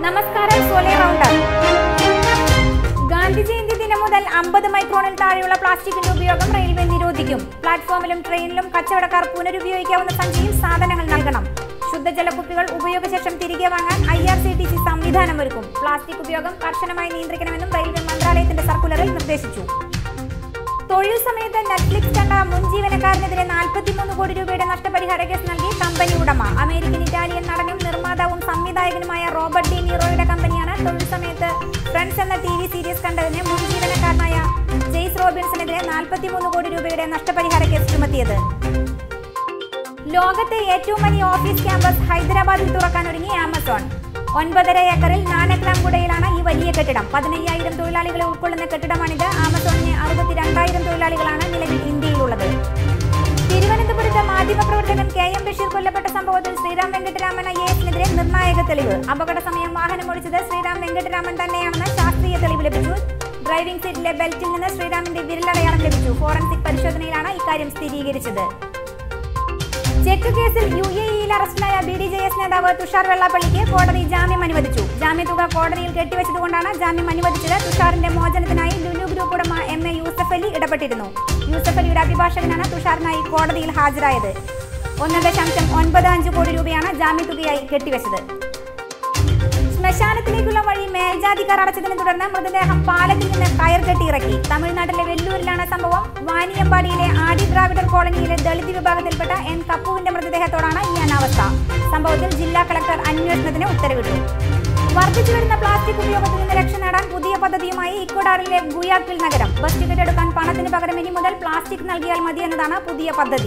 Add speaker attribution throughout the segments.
Speaker 1: നമസ്കാരം സോലെ റൗണ്ടർ ഗാന്ധി ജയന്തി ദിനം മുതൽ അമ്പത് മൈക്രോണിൽ താഴെയുള്ള പ്ലാസ്റ്റിക്കിന്റെ ഉപയോഗം റെയിൽവേ നിരോധിക്കും പ്ലാറ്റ്ഫോമിലും ട്രെയിനിലും കച്ചവടക്കാർ പുനരുപയോഗിക്കാവുന്ന സംഖ്യയിൽ സാധനങ്ങൾ നൽകണം ശുദ്ധജല കുപ്പികൾ ഉപയോഗശേഷം തിരികെ വാങ്ങാൻ I R C T C സംവിധാനമൊരുക്കും പ്ലാസ്റ്റിക് ഉപയോഗം കർശനമായി നിയന്ത്രിക്കണമെന്നും റെയിൽവേ മന്ത്രാലയത്തിന്റെ സർക്കുലറിൽ നിർദ്ദേശിച്ചു തൊഴിൽ സമയത്ത് നെറ്റ്ഫ്ലിക്സ് കണ്ട മുൻ ജീവനക്കാരനെതിരെ നാൽപ്പത്തിമൂന്ന് കോടി രൂപയുടെ നഷ്ടപരിഹാര കേസ് നൽകി കമ്പനി ഉടമ അമേരിക്കൻ ഇറ്റാലിയൻ നടനും നിർമ്മാതാവും സംവിധായകനുമായ റോബർട്ട് ഡി നീറോയുടെ കമ്പനിയാണ് തൊഴിൽ സമയത്ത് ഫ്രണ്ട്സ് എന്ന ടി വി സീരീസ് കണ്ടതിന് മുൻ ജീവനക്കാരനായ ജെയ്സ് റോബിൻസണെതിരെ നാൽപ്പത്തിമൂന്ന് കോടി രൂപയുടെ നഷ്ടപരിഹാര കേസ് ചുമത്തിയത് ലോകത്തെ ഏറ്റവും വലിയ ഓഫീസ് ക്യാമ്പസ് ഹൈദരാബാദിൽ തുറക്കാൻ ഒരുങ്ങി ആമസോൺ ഒൻപതര ഏക്കറിൽ നാനക്ലാംകുടയിലാണ് ഈ വലിയ കെട്ടിടം പതിനയ്യായിരം തൊഴിലാളികളെ ഉൾക്കൊള്ളുന്ന കെട്ടിടമാണിത് ആമസോണിന് അറുപത്തിരണ്ടായിരം തൊഴിലാളികളാണ് നിലവിൽ ഇന്ത്യയിലുള്ളത് തിരുവനന്തപുരത്ത് മാധ്യമപ്രവർത്തകൻ കെ എം ബഷീർ കൊല്ലപ്പെട്ട സംഭവത്തിൽ ശ്രീറാം വെങ്കട്ടരാമൻ ഐ എസിനെതിരെ നിർണായക തെളിവ് അപകട സമയം വാഹനം ഓടിച്ചത് ശ്രീറാം വെങ്കട്ടരാമൻ തന്നെയാണെന്ന് ശാസ്ത്രീയ തെളിവ് ലഭിച്ചു ഡ്രൈവിംഗ് സീറ്റിലെ ബെൽറ്റിൽ നിന്ന് ശ്രീറാമിന്റെ വിരലടയാളം ലഭിച്ചു ഫോറൻസിക് പരിശോധനയിലാണ് ഇക്കാര്യം സ്ഥിരീകരിച്ചത് ചെക്ക് കേസിൽ യു എ ഇയിൽ അറസ്റ്റിലായ ബി ഡി ജെ എസ് നേതാവ് തുഷാർ വെള്ളാപ്പള്ളിക്ക് കോടതി ജാമ്യം അനുവദിച്ചു ജാമ്യത്തുക കോടതിയിൽ കെട്ടിവെച്ചതുകൊണ്ടാണ് ജാമ്യം അനുവദിച്ചത് തുഷാറിന്റെ മോചനത്തിനായി ലുലു ഗ്രൂപ്പ് ഉടമ എം എ യൂസഫ് അലി ഇടപെട്ടിരുന്നു യൂസഫ് അലിയുടെ അഭിഭാഷകനാണ് തുഷാറിനായി കോടതിയിൽ ഹാജരായത് ഒന്ന് ദശാംശം ഒൻപത് അഞ്ച് കോടി രൂപയാണ് ജാമ്യത്തുകയായി കെട്ടിവെച്ചത് ശ്മശാനത്തിലേക്കുള്ള വഴി മേൽജാതിക്കാർ അടച്ചതിനെ തുടർന്ന് മൃതദേഹം പാലത്തിൽ നിന്ന് കയർ കെട്ടി ഇറക്കി തമിഴ്നാട്ടിലെ വെല്ലൂരിലാണ് സംഭവം വാനിയമ്പാടിയിലെ ആദി ദ്രാവിഡർ കോളനിയിലെ ദളിത് വിഭാഗത്തിൽപ്പെട്ട എൻ കപ്പുവിന്റെ മൃതദേഹത്തോടാണ് ഈ അനാവസ്ഥ സംഭവത്തിൽ ജില്ലാ കളക്ടർ അന്വേഷണത്തിന് ഉത്തരവിട്ടു വർദ്ധിച്ചു വരുന്ന പ്ലാസ്റ്റിക് ഉപയോഗത്തിൽ നിന്ന് രക്ഷ നേടാൻ പുതിയ പദ്ധതിയുമായി ഇക്വഡാറിലെ ഗുയാക്കിൽ നഗരം ബസ് ടിക്കറ്റ് എടുക്കാൻ പണത്തിന് പകരം ഇനി മുതൽ പ്ലാസ്റ്റിക് നൽകിയാൽ മതി എന്നതാണ് പുതിയ പദ്ധതി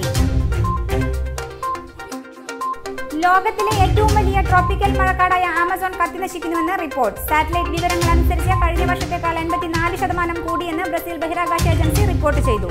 Speaker 1: ലോകത്തിലെ ഏറ്റവും വലിയ ട്രോപ്പിക്കൽ മഴക്കാടായ ആമസോൺ കത്തിനശിക്കുന്നുവെന്ന് റിപ്പോർട്ട് സാറ്റലൈറ്റ് വിവരങ്ങൾ അനുസരിച്ച് കഴിഞ്ഞ വർഷത്തേക്കാൾ എൺപത്തിനാല് ശതമാനം കൂടിയെന്ന് ബ്രസീൽ ബഹിരാകാശ ഏജൻസി റിപ്പോർട്ട് ചെയ്തു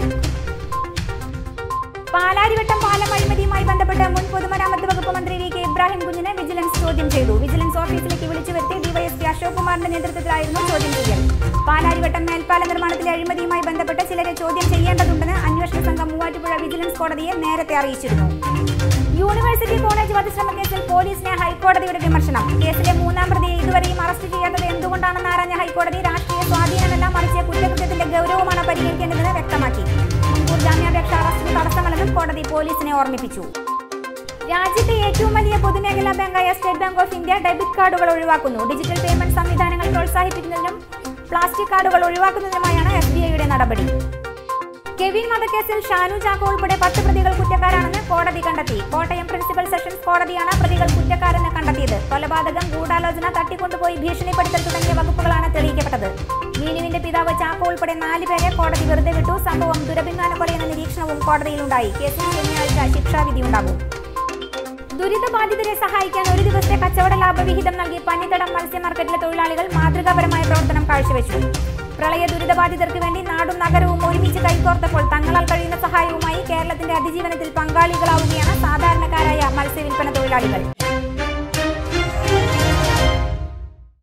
Speaker 1: പാലാരിവട്ടം പാലം അഴിമതിയുമായി ബന്ധപ്പെട്ട് മുൻ പൊതുമരാമത്ത് വകുപ്പ് മന്ത്രി വി കെ ഇബ്രാഹിം കുഞ്ഞിനെ വിജിലൻസ് ചോദ്യം ചെയ്തു വിജിലൻസ് ഓഫീസിലേക്ക് വിളിച്ചു വരുത്തി ഡിവൈഎസ്പി അശോക് കുമാറിന്റെ നേതൃത്വത്തിലായിരുന്നു ചോദ്യം ചെയ്യൽ പാലാരിവട്ടം മേൽപ്പാല നിർമ്മാണത്തിലെ അഴിമതിയുമായി ബന്ധപ്പെട്ട് ചിലരെ ചോദ്യം ചെയ്യേണ്ടതുണ്ടെന്ന് അന്വേഷണ സംഘം മൂവാറ്റുപുഴ വിജിലൻസ് കോടതിയെ നേരത്തെ അറിയിച്ചിരുന്നു യൂണിവേഴ്സിറ്റി കോളേജ് വധശ്രമ കേസിൽ പോലീസിനെ ഹൈക്കോടതിയുടെ വിമർശനം കേസിലെ മൂന്നാം പ്രതിയെ ഇതുവരെയും അറസ്റ്റ് ചെയ്യാത്തത് എന്തുകൊണ്ടാണെന്ന് ആരാഞ്ഞ ഹൈക്കോടതി രാഷ്ട്രീയ സ്വാധീനമല്ല മറിച്ച് കുറ്റകൃത്യത്തിന്റെ ഗൗരവമാണ് പരിഗണിക്കേണ്ടതെന്ന് വ്യക്തമാക്കി മുൻകൂർ ജാമ്യാപേക്ഷ അറസ്റ്റിന് തടസ്സമല്ലെന്നും കോടതി പോലീസിനെ ഓർമ്മിപ്പിച്ചു രാജ്യത്തെ ഏറ്റവും വലിയ പൊതുമേഖലാ ബാങ്കായ State Bank of India debit കാർഡുകൾ ഒഴിവാക്കുന്നു ഡിജിറ്റൽ പേയ്മെന്റ് സംവിധാനങ്ങൾ പ്രോത്സാഹിപ്പിക്കുന്നതിനും പ്ലാസ്റ്റിക് കാർഡുകൾ ഒഴിവാക്കുന്നതിനുമായാണ് എസ് ബി ഐയുടെ നടപടി കെവിൻ വധക്കേസിൽ ഷാനു ചാക്കോ ഉൾപ്പെടെ പത്ത് പ്രതികൾ കുറ്റക്കാരാണെന്ന് കോടതി കണ്ടെത്തി കോട്ടയം പ്രിൻസിപ്പൽ സെഷൻസ് കോടതിയാണ് പ്രതികൾ കുറ്റക്കാരെന്ന് കണ്ടെത്തിയത് കൊലപാതകം ഗൂഢാലോചന തട്ടിക്കൊണ്ടുപോയി ഭീഷണിപ്പെടുത്തൽ തുടങ്ങിയ വകുപ്പുകളാണ് തെളിയിക്കപ്പെട്ടത് മീനുവിന്റെ പിതാവ് ചാക്കോ ഉൾപ്പെടെ നാല് പേരെ കോടതി വെറുതെ വിട്ടു സംഭവം ദുരഭിമാന കൊലയെന്ന നിരീക്ഷണവും കോടതിയിലുണ്ടായി കേസിൽ ശനിയാഴ്ച ശിക്ഷാവിധി ഉണ്ടാകും ദുരിതബാധിതരെ സഹായിക്കാൻ ഒരു ദിവസത്തെ കച്ചവട ലാഭവിഹിതം നൽകി പന്നിത്തടം മത്സ്യ മാർക്കറ്റിലെ തൊഴിലാളികൾ മാതൃകാപരമായ പ്രവർത്തനം കാഴ്ചവെച്ചു പ്രളയ ദുരിതബാധിതർക്ക് വേണ്ടി നാടും നഗരവും ഒരുമിച്ച് കൈകോർത്തപ്പോൾ തങ്ങളാൽ കഴിയുന്ന സഹായവുമായി കേരളത്തിന്റെ അതിജീവനത്തിൽ പങ്കാളികളാവുകയാണ് സാധാരണക്കാരായ മത്സ്യവില്പന തൊഴിലാളികൾ